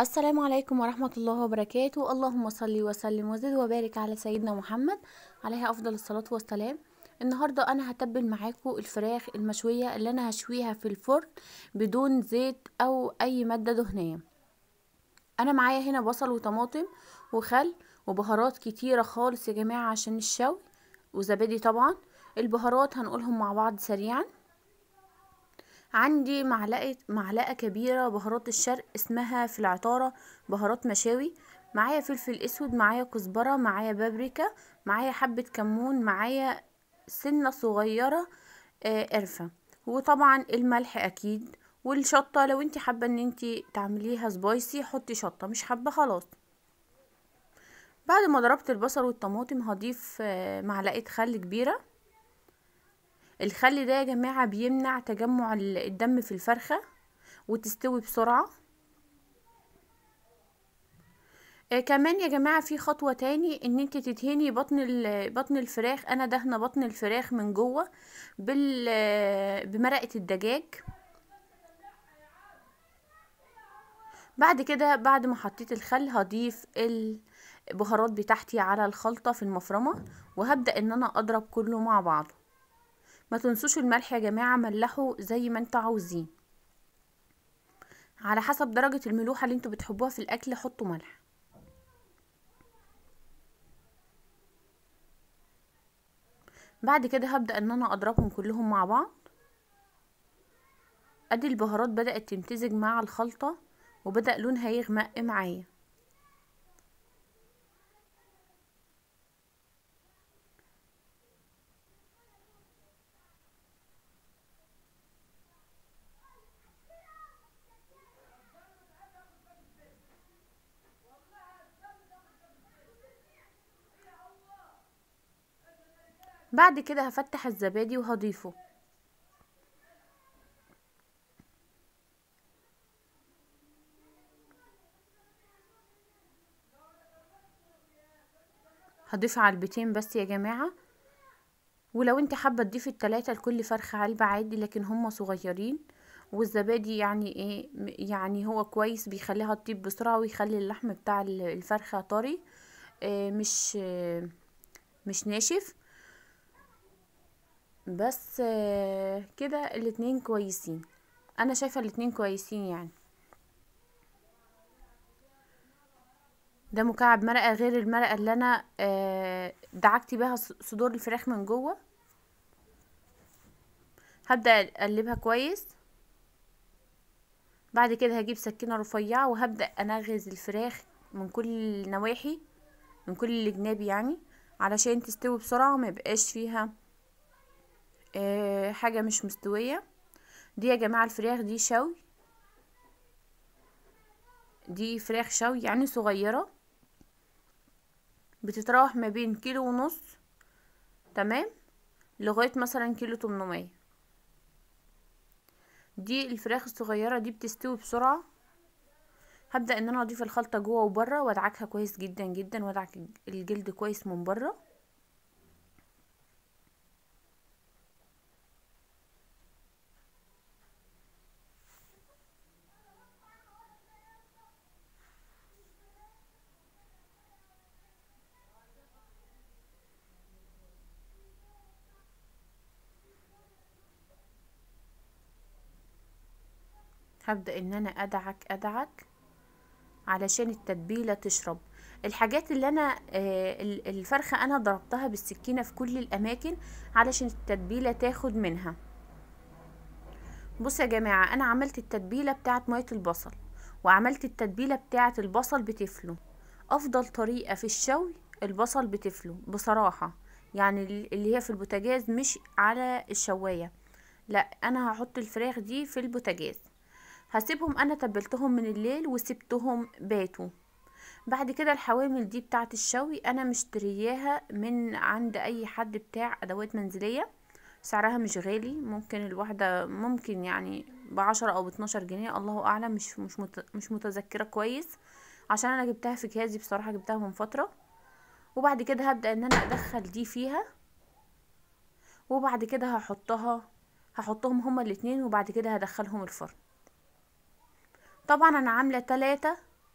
السلام عليكم ورحمة الله وبركاته اللهم صل وسلم وزد وبارك على سيدنا محمد عليه أفضل الصلاة والسلام النهاردة أنا هتبل معاكم الفراخ المشوية اللي أنا هشويها في الفرن بدون زيت أو أي مادة دهنية أنا معايا هنا بصل وطماطم وخل وبهارات كتيرة خالص يا جماعة عشان الشوي وزبادي طبعا البهارات هنقولهم مع بعض سريعا عندي معلقة معلقة كبيرة بهارات الشرق اسمها في العطارة بهارات مشاوي معايا فلفل اسود معايا كزبرة معايا بابريكا معايا حبة كمون معايا سنة صغيرة آه قرفة وطبعا الملح اكيد والشطة لو انت حابة ان انت تعمليها سبايسي حطي شطة مش حابة خلاص بعد ما ضربت البصل والطماطم هضيف آه معلقة خل كبيرة الخل ده يا جماعة بيمنع تجمع الدم في الفرخة وتستوي بسرعة آه كمان يا جماعة في خطوة تاني ان انت تدهني بطن بطن الفراخ انا دهنة بطن الفراخ من جوه بال بمرقة الدجاج بعد كده بعد ما حطيت الخل هضيف البهارات بتاعتي على الخلطة في المفرمة وهبدأ ان انا اضرب كله مع بعضه ما تنسوش الملح يا جماعة ملحوا زي ما انتوا عاوزين على حسب درجة الملوحة اللي انتوا بتحبوها في الاكل حطوا ملح بعد كده هبدأ ان انا اضربهم كلهم مع بعض ادي البهارات بدأت تمتزج مع الخلطة وبدأ لونها يغمق معايا بعد كده هفتح الزبادي وهضيفه هضيف علبتين بس يا جماعة ولو انت حابة تضيفي التلاتة لكل فرخة علبة عادي لكن هما صغيرين والزبادي يعني ايه يعني هو كويس بيخليها تطيب بسرعة ويخلي اللحم بتاع الفرخة طري اه مش اه مش ناشف بس كده الاتنين كويسين انا شايفة الاتنين كويسين يعني ده مكعب مرقة غير المرقة اللي انا دعكت بيها صدور الفراخ من جوه هبدأ اقلبها كويس بعد كده هجيب سكينة رفيعة وهبدأ انغز الفراخ من كل النواحي من كل الجناب يعني علشان تستوي بسرعة وما يبقاش فيها أه حاجة مش مستوية دي يا جماعة الفراخ دي شوي دي فراخ شوي يعني صغيرة بتتراوح ما بين كيلو ونص تمام لغاية مثلا كيلو تمنمية دي الفراخ الصغيرة دي بتستوي بسرعة هبدأ ان انا اضيف الخلطة جوه وبره وادعكها كويس جدا جدا وادعك الجلد كويس من بره هبدأ ان انا ادعك ادعك علشان التتبيلة تشرب الحاجات اللي انا آه الفرخة انا ضربتها بالسكينة في كل الاماكن علشان التتبيلة تاخد منها بصوا يا جماعة انا عملت التتبيلة بتاعت مية البصل وعملت التتبيلة بتاعت البصل بتفلو افضل طريقة في الشوي البصل بتفلو بصراحة يعني اللي هي في البوتاجاز مش على الشواية لا انا هحط الفراخ دي في البوتاجاز هسيبهم انا تبلتهم من الليل وسبتهم باتوا بعد كده الحوامل دي بتاعت الشوي انا مشترياها من عند اي حد بتاع ادوات منزلية سعرها مش غالي ممكن الواحدة ممكن يعني بعشرة او باتناشر جنيه الله اعلم مش مش مش متذكرة كويس عشان انا جبتها في جهازي بصراحة جبتها من فترة وبعد كده هبدأ ان انا ادخل دي فيها وبعد كده هحطها هحطهم هما الاتنين وبعد كده هدخلهم الفرن طبعا انا عامله تلاتة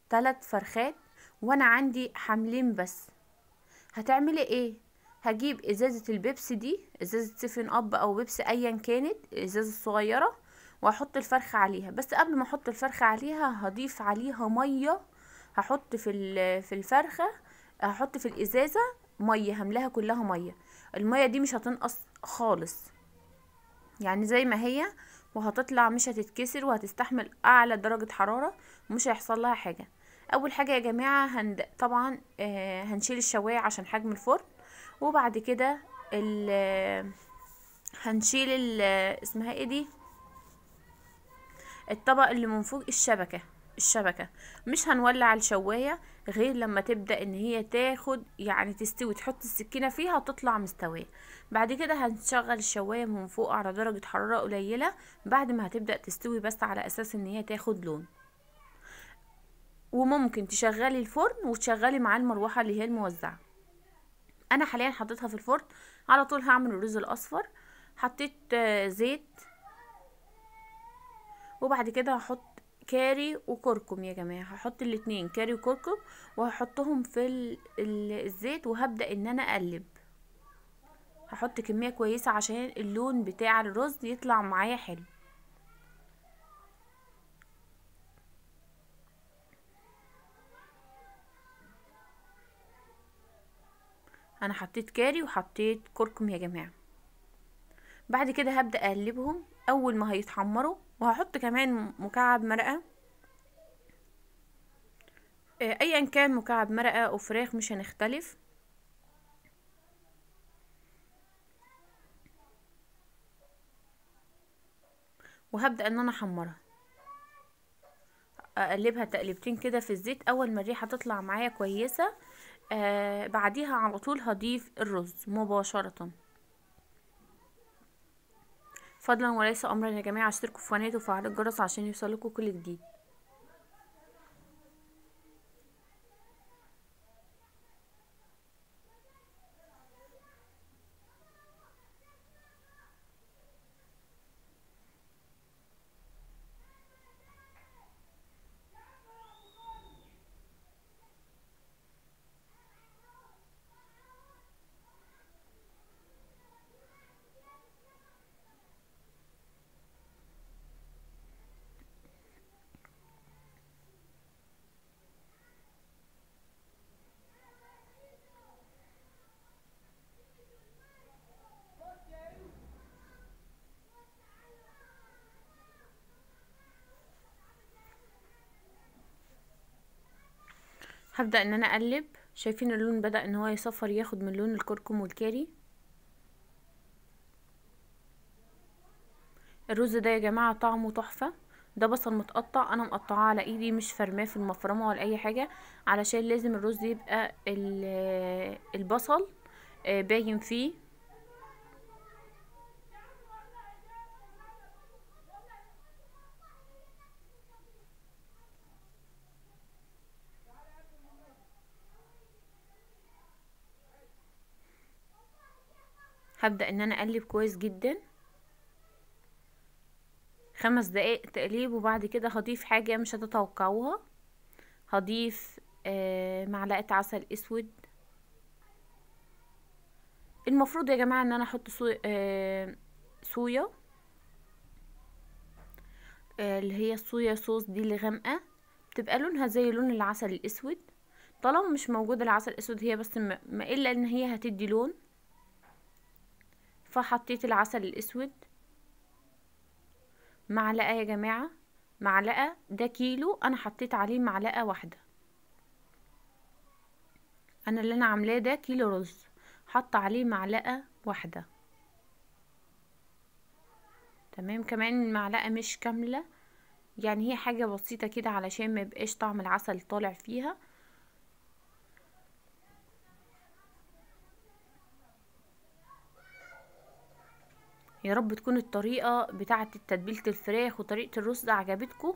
تلات فرخات وانا عندي حملين بس هتعملي ايه هجيب ازازة البيبسي دي ازازة سيفن اب او بيبسي ايا كانت الازازة الصغيرة واحط الفرخة عليها بس قبل ما احط الفرخة عليها هضيف عليها مية هحط في ال- في الفرخة هحط في الازازة مية هملاها كلها مية المية دي مش هتنقص خالص يعني زي ما هي وهتطلع مش هتتكسر وهتستحمل اعلى درجة حرارة ومش هيحصل لها حاجة اول حاجة يا جماعة هند... طبعا آه هنشيل الشواية عشان حجم الفرن وبعد كده ال... هنشيل ال... اسمها ايه دي الطبق اللي من فوق الشبكة الشبكة مش هنولع الشواية غير لما تبدأ ان هي تاخد يعني تستوي تحط السكينة فيها تطلع مستوية بعد كده هنشغل الشواية من فوق على درجة حرارة قليلة بعد ما هتبدأ تستوي بس على اساس ان هي تاخد لون وممكن تشغلي الفرن وتشغلي معاه المروحة اللي هي الموزعة انا حاليا حطيتها في الفرن على طول هعمل الرز الاصفر حطيت آه، زيت وبعد كده هحط كاري وكركم يا جماعة هحط الاتنين كاري وكركم وهحطهم في ال- ال- الزيت وهبدأ ان انا اقلب هحط كمية كويسة عشان اللون بتاع الرز يطلع معايا حلو انا حطيت كاري وحطيت كركم يا جماعة بعد كده هبدأ اقلبهم اول ما هيتحمروا وهحط كمان مكعب مرقة آه، ايا كان مكعب مرقة او فراخ مش هنختلف وهبدأ ان انا احمرها اقلبها تقلبتين كده في الزيت اول ما الريحة تطلع معايا كويسة آه بعديها على طول هضيف الرز مباشرة فضلا وليس امرا يا جماعة اشتركوا في قناتي وفعلوا الجرس عشان يوصلكوا كل جديد هبدأ ان انا اقلب شايفين اللون بدأ ان هو يصفر ياخد من لون الكركم والكاري الرز ده يا جماعة طعمه تحفة ده بصل متقطع انا مقطعاه على ايدي مش فرماه في المفرمة ولا اي حاجة علشان لازم الرز يبقى ال- البصل آه، باين فيه هبدأ ان انا اقلب كويس جدا خمس دقايق تقليب وبعد كده هضيف حاجة مش هتتوقعوها هضيف آه، معلقة عسل اسود المفروض يا جماعة ان انا احط صويا آه، صويا آه، اللي هي الصويا صوص دي اللي غامقة بتبقى لونها زي لون العسل الاسود طالما مش موجود العسل الاسود هي بس ما ما الا ان هي هتدي لون فحطيت العسل الاسود معلقة يا جماعة معلقة ده كيلو انا حطيت عليه معلقة واحدة انا اللي انا عاملاه ده كيلو رز حط عليه معلقة واحدة تمام كمان المعلقة مش كاملة يعني هي حاجة بسيطة كده علشان ما يبقاش طعم العسل طالع فيها يا رب تكون الطريقة بتاعة تتبيلة الفراخ وطريقة الرز عجبتكم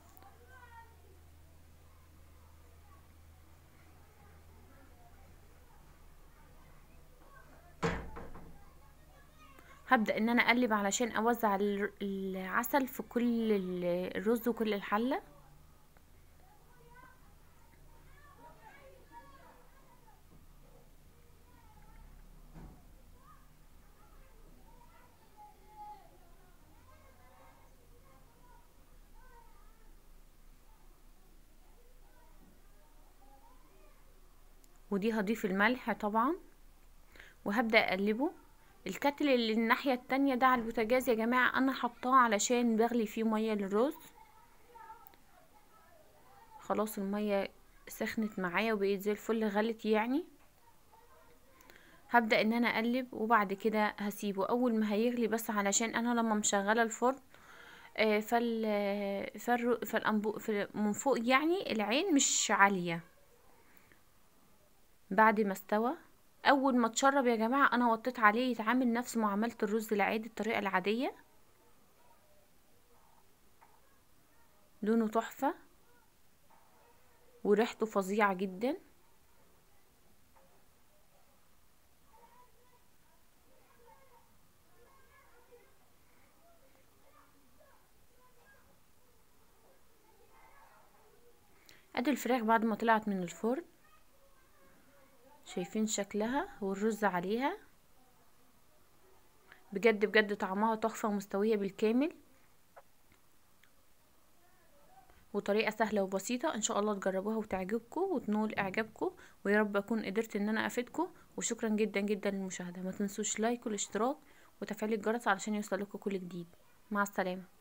هبدأ ان انا اقلب علشان اوزع ال- العسل في كل ال- الرز وكل الحلة ودي هضيف الملح طبعا وهبدأ اقلبه الكتل اللي الناحية التانية ده على البوتاجاز يا جماعة انا حطاه علشان بغلي فيه مية للرز خلاص المية سخنت معايا وبقيت زي الفل غلت يعني هبدأ ان انا اقلب وبعد كده هسيبه اول ما هيغلي بس علشان انا لما مشغلة الفرن آه، فال فال فالأنبو فال- من فوق يعني العين مش عالية بعد ما استوى اول ما اتشرب يا جماعة انا وطيت عليه يتعامل نفس معاملة الرز العادي الطريقة العادية لونه تحفة وريحته فظيعة جدا ادي الفراخ بعد ما طلعت من الفرن شايفين شكلها والرز عليها بجد بجد طعمها تحفة ومستوية بالكامل وطريقة سهلة وبسيطة ان شاء الله تجربوها وتعجبكم وتنول اعجابكم ويا رب اكون قدرت ان انا افيدكم وشكرا جدا جدا للمشاهدة ما تنسوش لايك والاشتراك وتفعيل الجرس علشان يوصلكوا كل جديد مع السلامة